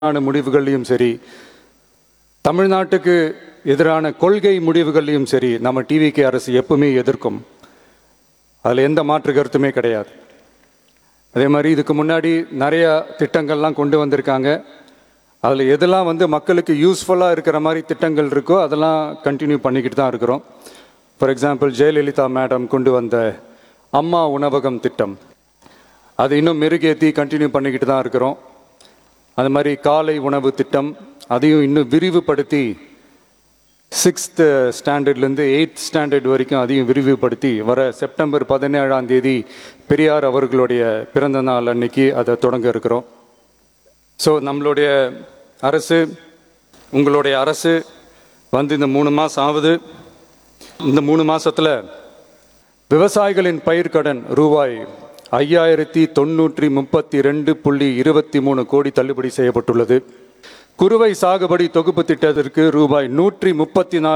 எதிரான முடிவுகள்லையும் சரி தமிழ்நாட்டுக்கு எதிரான கொள்கை முடிவுகள்லையும் சரி நம்ம டிவிகே அரசு எப்பவுமே எதிர்க்கும் அதில் எந்த மாற்று கருத்துமே கிடையாது அதே மாதிரி இதுக்கு முன்னாடி நிறைய திட்டங்கள்லாம் கொண்டு வந்திருக்காங்க அதில் எதெல்லாம் வந்து மக்களுக்கு யூஸ்ஃபுல்லாக இருக்கிற மாதிரி திட்டங்கள் இருக்கோ அதெல்லாம் கண்டினியூ பண்ணிக்கிட்டு தான் இருக்கிறோம் ஃபார் எக்ஸாம்பிள் ஜெயலலிதா மேடம் கொண்டு வந்த அம்மா உணவகம் திட்டம் அது இன்னும் மெருகேற்றி கண்டினியூ பண்ணிக்கிட்டு தான் இருக்கிறோம் அது மாதிரி காலை உணவு திட்டம் அதையும் இன்னும் விரிவுபடுத்தி சிக்ஸ்த்து ஸ்டாண்டர்ட்லேருந்து எயித் ஸ்டாண்டர்ட் வரைக்கும் அதையும் விரிவுபடுத்தி வர செப்டம்பர் பதினேழாம் தேதி பெரியார் அவர்களுடைய பிறந்த நாள் அன்னைக்கு அதை தொடங்க இருக்கிறோம் ஸோ நம்மளுடைய அரசு உங்களுடைய அரசு வந்து இந்த மூணு மாதம் ஆகுது இந்த மூணு மாசத்துல விவசாயிகளின் பயிர்க்கடன் ரூபாய் ஐயாயிரத்தி தொண்ணூற்றி முப்பத்தி ரெண்டு புள்ளி இருபத்தி மூணு கோடி தள்ளுபடி செய்யப்பட்டுள்ளது குறுவை சாகுபடி தொகுப்பு திட்டத்திற்கு ரூபாய் நூற்றி முப்பத்தி நாலு